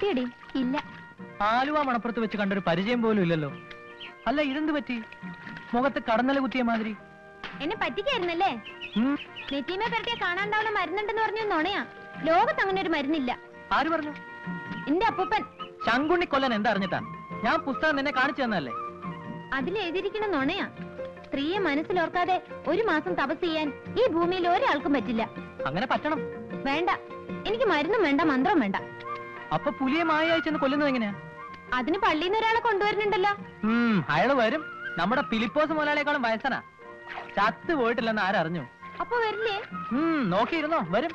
ഇല്ലടി ഇല്ല ആലുവ മണപ്പുറത്ത് വെച്ച് കണ്ടൊരു പരിചയം പോലും ഇല്ലല്ലോ അല്ല ഇതെന്ത് പറ്റി മുഖത്ത് കടന്നല കുത്തിയ മാതിരി എന്നെ പറ്റിക്കായിരുന്നല്ലേ ഉം, നെറ്റീമെ പെരട്ടിയ കാണാണ്ടാവുന്ന മരുന്നുണ്ടെന്ന് പറഞ്ഞു നുണയാ ലോകത്ത് അങ്ങനെ ഒരു മരുന്നില്ല ആര് പറഞ്ഞു എന്റെ അപ്പൂപ്പൻ ശങ്കുണ്ണി കൊല്ലൻ എന്താ അറിഞ്ഞിട്ടാ ഞാൻ പുസ്തകം നിന്നെ കാണിച്ചു തന്നല്ലേ അതിൽ എഴുതിയിരിക്കുന്ന നുണയാ സ്ത്രീയെ മനസ്സിലോർക്കാതെ ഒരു മാസം തപസ് ചെയ്യാൻ ഈ ഭൂമിയിൽ ഒരാൾക്കും പറ്റില്ല അങ്ങനെ പറ്റണം വേണ്ട എനിക്ക് മരുന്നും വേണ്ട മന്ത്രവും വേണ്ട അപ്പൊ പുലിയെ മായയായി ചെന്ന് കൊല്ലുന്നത് എങ്ങനെയാ അതിന് പള്ളിയിൽ നിന്ന് ഒരാളെ കൊണ്ടുവരുന്നുണ്ടല്ലോ ഉം അയാള് വരും നമ്മുടെ ഫിലിപ്പോസ് മുതലാളിയേക്കാളും വയസ്സനാ ചത്ത് പോയിട്ടില്ലെന്ന് ആരറിഞ്ഞു അപ്പൊ വരില്ലേ ഉം നോക്കിയിരുന്നോ വരും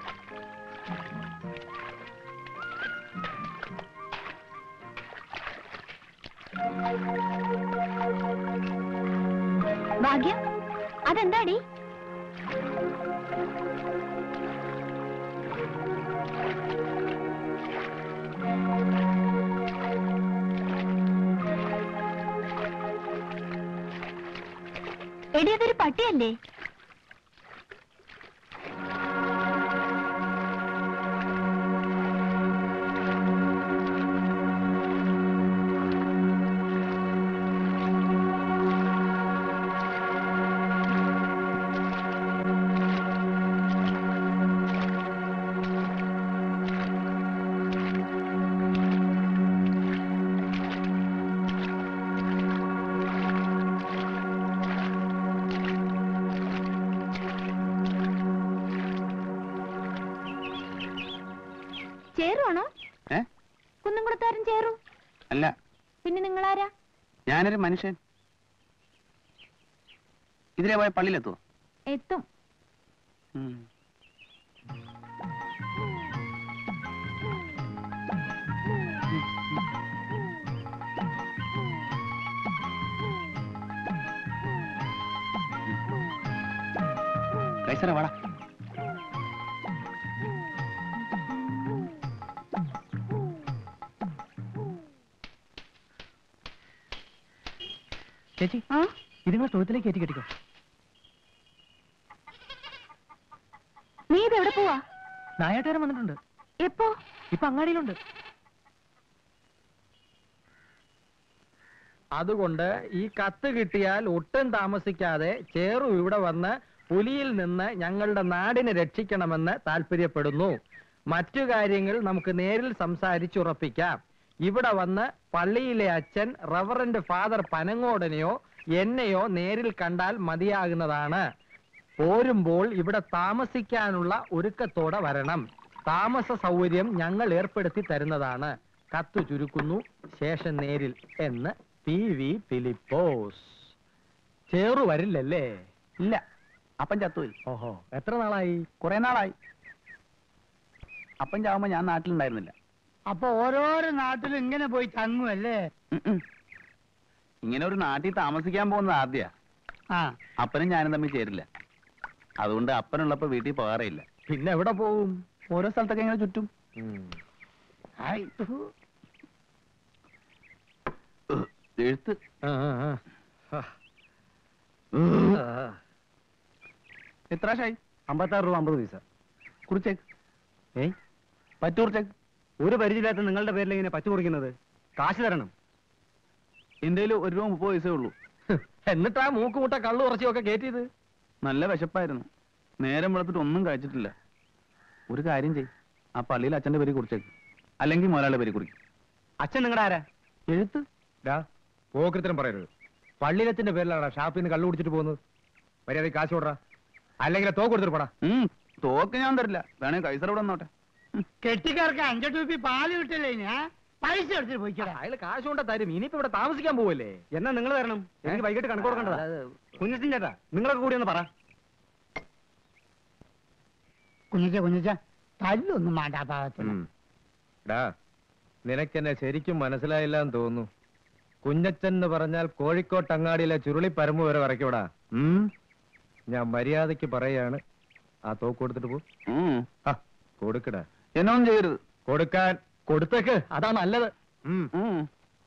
ഭാഗ്യം അതെന്താടി എടി അതൊരു പട്ടിയല്ലേ ചേറുവാണോ ഏ കുന്നംകുളത്താരൻ ചേറു അല്ല പിന്നെ നിങ്ങളാരാ ഞാനൊരു മനുഷ്യൻ ഇതിലെ പോയ പള്ളിയിലെത്തുവോ എത്തും ഉം. കൈസറ വാടാ ചേച്ചി ആ ഇതിങ്ങൾ തൊഴുത്തിലേക്ക് കയറ്റി കെട്ടിക്കോ നീ ഇത് എവിടെ പോവാ നായാട്ടുകാരൻ വന്നിട്ടുണ്ട് എപ്പോ ഇപ്പൊ അങ്ങാടിയിലുണ്ട് അതുകൊണ്ട് ഈ കത്ത് കിട്ടിയാൽ ഒട്ടും താമസിക്കാതെ ചേറു ഇവിടെ വന്ന് പുലിയിൽ നിന്ന് ഞങ്ങളുടെ നാടിനെ രക്ഷിക്കണമെന്ന് താല്പര്യപ്പെടുന്നു മറ്റു കാര്യങ്ങൾ നമുക്ക് നേരിൽ സംസാരിച്ചുറപ്പിക്കാം ഇവിടെ വന്ന് പള്ളിയിലെ അച്ഛൻ റവറന്റ് ഫാദർ പനങ്ങോടനെയോ എന്നെയോ നേരിൽ കണ്ടാൽ മതിയാകുന്നതാണ് പോരുമ്പോൾ ഇവിടെ താമസിക്കാനുള്ള ഒരുക്കത്തോടെ വരണം താമസ സൗകര്യം ഞങ്ങൾ ഏർപ്പെടുത്തി തരുന്നതാണ് കത്ത് ചുരുക്കുന്നു ശേഷം നേരിൽ എന്ന് പി വി ഫിലിപ്പോസ് ചേറു വരില്ലല്ലേ ഇല്ല അപ്പൻ ചത്തുപോയി ഓഹോ എത്ര നാളായി കുറെ നാളായി അപ്പൻ ചാവുമ്പോ ഞാൻ നാട്ടിലുണ്ടായിരുന്നില്ല അപ്പൊ ഓരോരോ നാട്ടിലും ഇങ്ങനെ പോയി തങ്ങുമല്ലേ ഉം ഉം. ഇങ്ങനെ ഒരു നാട്ടിൽ താമസിക്കാൻ പോകുന്നത് ആദ്യ ആ അപ്പനും ഞാനും തമ്മിൽ ചേരില്ല അതുകൊണ്ട് അപ്പനുള്ളപ്പോ വീട്ടിൽ പോകാറേയില്ല പിന്നെ എവിടെ പോവും ഓരോ സ്ഥലത്തൊക്കെ ഇങ്ങനെ ചുറ്റും ഹായ്. എഴുത്ത് ആ, ആ, ആ. ആ. എത്ര ഷായി അമ്പത്താറ് രൂപ അമ്പത് പൈസ കുറിച്ചേക്ക് ഏയ് പറ്റൂർ ചെക്ക് ഒരു പരിചയമില്ലാത്ത നിങ്ങളുടെ പേരിൽ ഇങ്ങനെ പച്ച കുറിക്കുന്നത് കാശ് തരണം എന്റെ കയ്യിൽ ഒരു രൂപ മുപ്പത് പൈസേ ഉള്ളൂ എന്നിട്ടാ മൂക്കുമുട്ട കള്ളു കുറച്ചൊക്കെ കയറ്റിയത് നല്ല വിശപ്പായിരുന്നു നേരം വെളുത്തിട്ട് ഒന്നും കഴിച്ചിട്ടില്ല ഒരു കാര്യം ചെയ് ആ പള്ളിയിൽ അച്ഛന്റെ പേര് കുറിച്ചേക്ക് അല്ലെങ്കിൽ മുതലാളിയുടെ പേര് കുറിക്കും അച്ഛൻ നിങ്ങളുടെ ആരാ എഴുത്ത് പോകൃത്തരം പറയരുത് പള്ളിയിലത്തിന്റെ പേരിലാണ് ഷാപ്പിൽ നിന്ന് കള്ളു കുടിച്ചിട്ട് പോകുന്നത് മര്യാദ കാശ് കൊടുറാ അല്ലെങ്കിൽ തോക്ക് കൊടുത്തിട്ട് പോടാ ഉം, തോക്ക് ഞാൻ തരില്ല വേണേ കൈസർ ഇവിടെ വന്നോട്ടെ ഉം. കെട്ടിക്കാർക്ക് അഞ്ചു ടൂപ്പി പാല് കിട്ടില്ലേ ഞാൻ പൈസ എടുത്തിട്ട് പോയിക്കടാ അയാൾ കാശ് കൊണ്ട് തരും ഇനിയിപ്പോ ഇവിടെ താമസിക്കാൻ പോവല്ലേ എന്നാ നിങ്ങൾ തരണം എനിക്ക് വൈകിട്ട് കണക്ക് കൊടുക്കണ്ടതാ കുഞ്ഞിട്ടിൻ ചേട്ടാ നിങ്ങളൊക്കെ കൂടി ഒന്ന് പറ കുഞ്ഞിച്ച കുഞ്ഞിച്ച തല്ലൊന്നും വേണ്ട ആ പാവത്തിന് ഡാ നിനക്കെന്നെ ശരിക്കും മനസ്സിലായില്ല എന്ന് തോന്നുന്നു കുഞ്ഞച്ചൻ എന്ന് പറഞ്ഞാൽ കോഴിക്കോട്ട് അങ്ങാടിയിലെ ചുരുളി പരമ്പ് വരെ വരയ്ക്കൂടാ ഉം? ഞാൻ മര്യാദയ്ക്ക് പറയാണ് ആ തോക്ക് കൊടുത്തിട്ട് പോ ഉം. ആ, കൊടുക്കടാ എന്നൊന്നും ചെയ്യരുത് കൊടുക്കാൻ കൊടുത്തേക്ക് അതാ നല്ലത് ഉം. ഉം.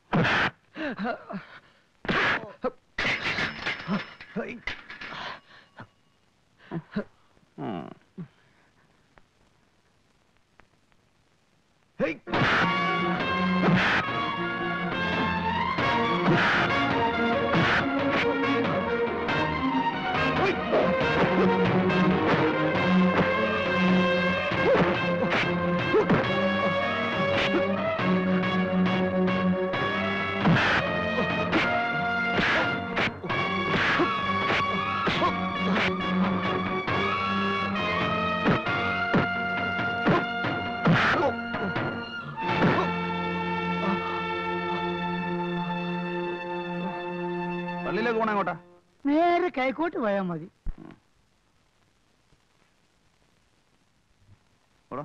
ഉം. ഹേയ്. പള്ളിയിലേക്ക് പോണേ അങ്ങോട്ടാ നേരെ കൈക്കോട്ട് പോയാൽ മതി ഓടാ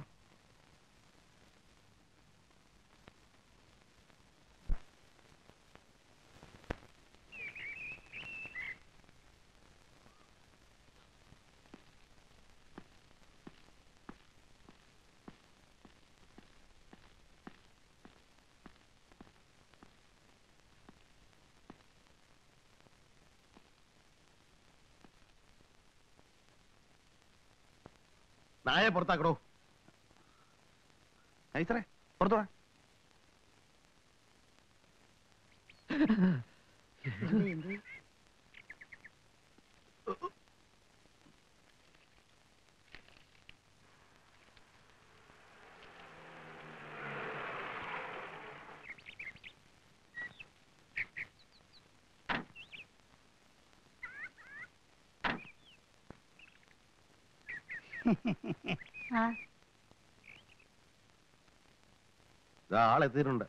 നായെ പുറത്താക്കടോ ഐസറേ പുറത്തു വാ ഇതാ ആളെത്തിയിട്ടുണ്ട്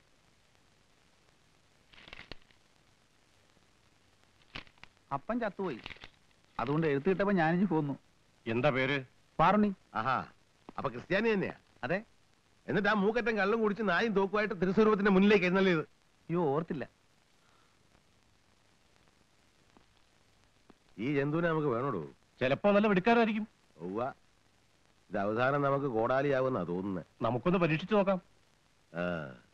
അപ്പൻ ചത്തുപോയി അതുകൊണ്ട് എഴുത്ത് കിട്ടപ്പോ ഞാനിഞ്ഞു പോന്നു എന്താ പേര് പാറുണി ആഹാ അപ്പൊ ക്രിസ്ത്യാനി തന്നെയാ അതെ എന്നിട്ട് ആ മൂക്കറ്റം കള്ളും കുടിച്ച് നായും തോക്കുമായിട്ട് തിരുസ്വരൂപത്തിന്റെ മുന്നിലേക്ക് എഴുന്നള്ളിയത് അയ്യോ ഓർത്തില്ല ഈ ജന്തുവിനെ നമുക്ക് വേണോടോ ചിലപ്പോ നല്ല വെടിക്കാരായിരിക്കും ഒവ്വ ഇത് അവസാനം നമുക്ക് കോടാലിയാവുന്നാ തോന്നുന്നത് നമുക്കൊന്ന് പരീക്ഷിച്ചു നോക്കാം ആ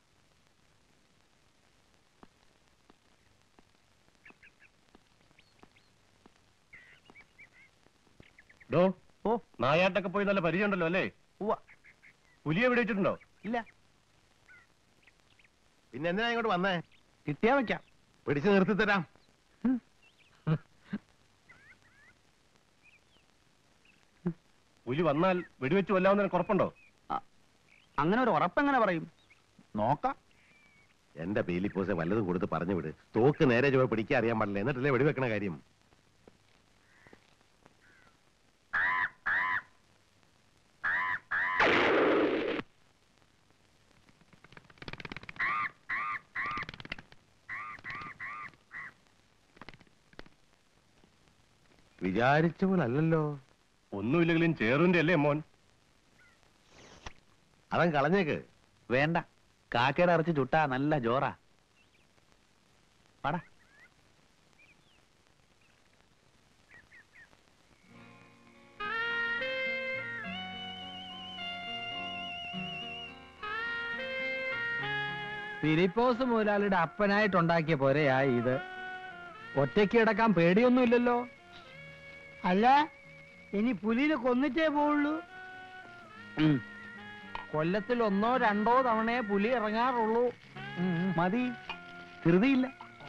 ഡോ ഓ നായാട്ടൊക്കെ പോയി നല്ല പരിചയമുണ്ടല്ലോ അല്ലേ ഉവ്വ പുലിയെ വെടിവെച്ചിട്ടുണ്ടോ ഇല്ല പിന്നെ എന്തിനാ ഇങ്ങോട്ട് വന്നേ കിട്ടിയാ വെക്കാം പിടിച്ചു നിർത്തി തരാം പുലി വന്നാൽ വെടിവെച്ച് കൊല്ലാവുന്ന ഉറപ്പുണ്ടോ അങ്ങനെ ഒരു ഉറപ്പെങ്ങനെ പറയും നോക്കാം എന്റെ പേലിപ്പോസെ വല്ലതും കൊടുത്ത് പറഞ്ഞു വിട് തോക്ക് നേരെ ചുവ പിടിക്കാൻ അറിയാൻ പാടില്ല എന്നിട്ടല്ലേ വെടിവെക്കണ കാര്യം വിചാരിച്ച പോലെ അല്ലല്ലോ ഒന്നുമില്ലെങ്കിലും ചേറിന്റെ അല്ലേ മോൻ അവൻ കളഞ്ഞേക്ക് വേണ്ട കാക്കയുടെ അരച്ച് ചുട്ടാ നല്ല ജോറാ പാടാ ഫിലിപ്പോസ് മുതലാളിയുടെ അപ്പനായിട്ടുണ്ടാക്കിയ പോരെയാ ഇത് ഒറ്റയ്ക്ക് കിടക്കാൻ പേടിയൊന്നുമില്ലല്ലോ അല്ല ഇനി പുലിനെ കൊന്നിട്ടേ പോവുള്ളൂ ഉം. കൊല്ലത്തിൽ ഒന്നോ രണ്ടോ തവണയെ പുലി ഇറങ്ങാറുള്ളൂ ഉം, ഉം. മതി ധൃതിയില്ല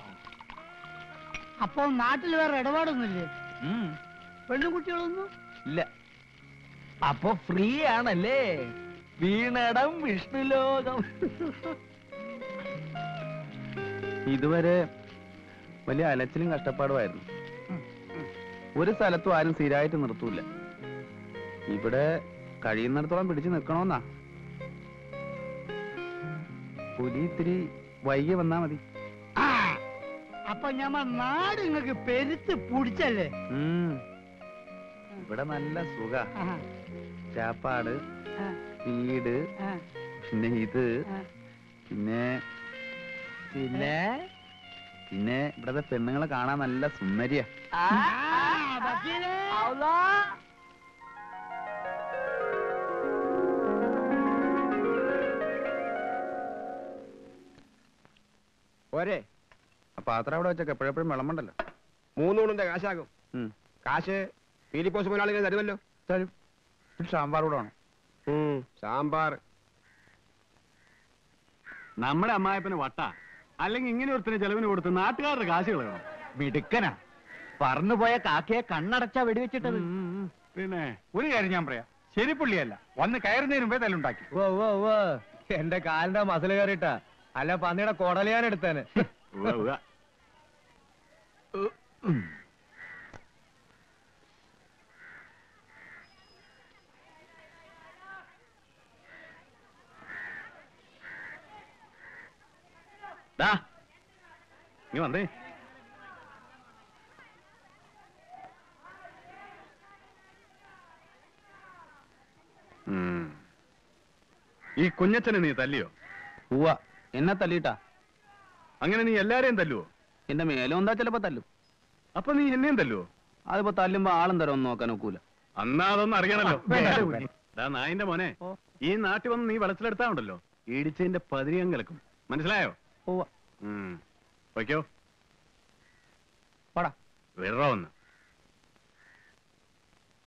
അപ്പോൾ നാട്ടിൽ വേറെ ഇടപാടൊന്നുമില്ലേ ഉം. പെണ്ണുകുട്ടികളൊന്നും ഇല്ല അപ്പൊ ഫ്രീ ആണല്ലേ വീണടം വിഷ്ണുലോകം ഇതുവരെ വലിയ അലച്ചിലും കഷ്ടപ്പാടുമായിരുന്നു ഒരു സ്ഥലത്തും ആരും സ്ഥിരമായിട്ട് നിർത്തൂല ഇവിടെ കഴിയുന്നിടത്തോളം പിടിച്ചു നിൽക്കണമെന്നാ പുലി ഇത്തിരി വൈകി വന്നാ മതി ആ അപ്പൊ ഞമ്മ നാട് നിങ്ങക്ക് പെരുത്ത് പിടിച്ചല്ലേ ഉം. ഇവിടെ നല്ല സുഖ ആഹാ, ചാപ്പാട് ആ, വീട് ആ, പിന്നെ ഇത് ആ. പിന്നെ പിന്നെ പിന്നെ ഇവിടത്തെ പെണ്ണുങ്ങളെ കാണാൻ നല്ല സുന്ദരിയാ ആ, വക്കീലേ. പോരെ ആ പാത്രം അവിടെ വെച്ചൊക്കെ എപ്പോഴെപ്പോഴും വിളമ്പണ്ടല്ലോ മൂന്നൂണിന്റെ കാശാകും ഉം. കാശ് ഫിലിപ്പോസ് മുതലാളികൾ തരുമല്ലോ തരും ഒരു സാമ്പാർ കൂടെ വേണം സാമ്പാർ നമ്മുടെ അമ്മായപ്പന് വട്ട അല്ലെങ്കിൽ ഇങ്ങനെ ഒരുത്തിന് ചെലവിന് കൊടുത്ത് നാട്ടുകാരുടെ കാശ് കളയണം മിടുക്കനാ പറന്നുപോയ കാക്കയെ കണ്ണടച്ചാ വെടിവെച്ചിട്ടത് പിന്നെ ഒരു കാര്യം ഞാൻ പറയാം ശരിപ്പുള്ളിയല്ല വന്ന് കയറുന്നതിന് മുമ്പേ തല്ലുണ്ടാക്കി ഓ ഓ ഓ എന്റെ കാലിന്റെ മസിൽ കയറിയിട്ടാ അല്ല പന്നിയുടെ കൊടലിയാൻ എടുത്തേന് ഉവ്വ, ഉവ്വ. ദാ, ഇങ്ങ് വന്നേ ഉം. ഈ കുഞ്ഞച്ചനെ നീ തല്ലിയോ ഉവ്വ എന്നെ തല്ലിട്ടാ അങ്ങനെ നീ എല്ലാരെയും തല്ലുവോ എന്റെ മേലും എന്താ ചിലപ്പോ തല്ലും അപ്പൊ നീ എന്നെയും തല്ലുവോ അതിപ്പോ തല്ലുമ്പോ ആളും തരം ഒന്നും നോക്കാൻ ഒക്കൂല അന്നാ അതൊന്നും അറിയണല്ലോ വേണ്ട. ദാ നായിന്റെ മോനെ ഈ നാട്ടിൽ വന്ന് നീ വെളച്ചിലെടുത്താ ഉണ്ടല്ലോ ഇടിച്ചതിന്റെ പതിരിയം കിളക്കും മനസ്സിലായോ ഉവ്വ ഉം. വയ്ക്കോ പടാ വിറ വന്ന്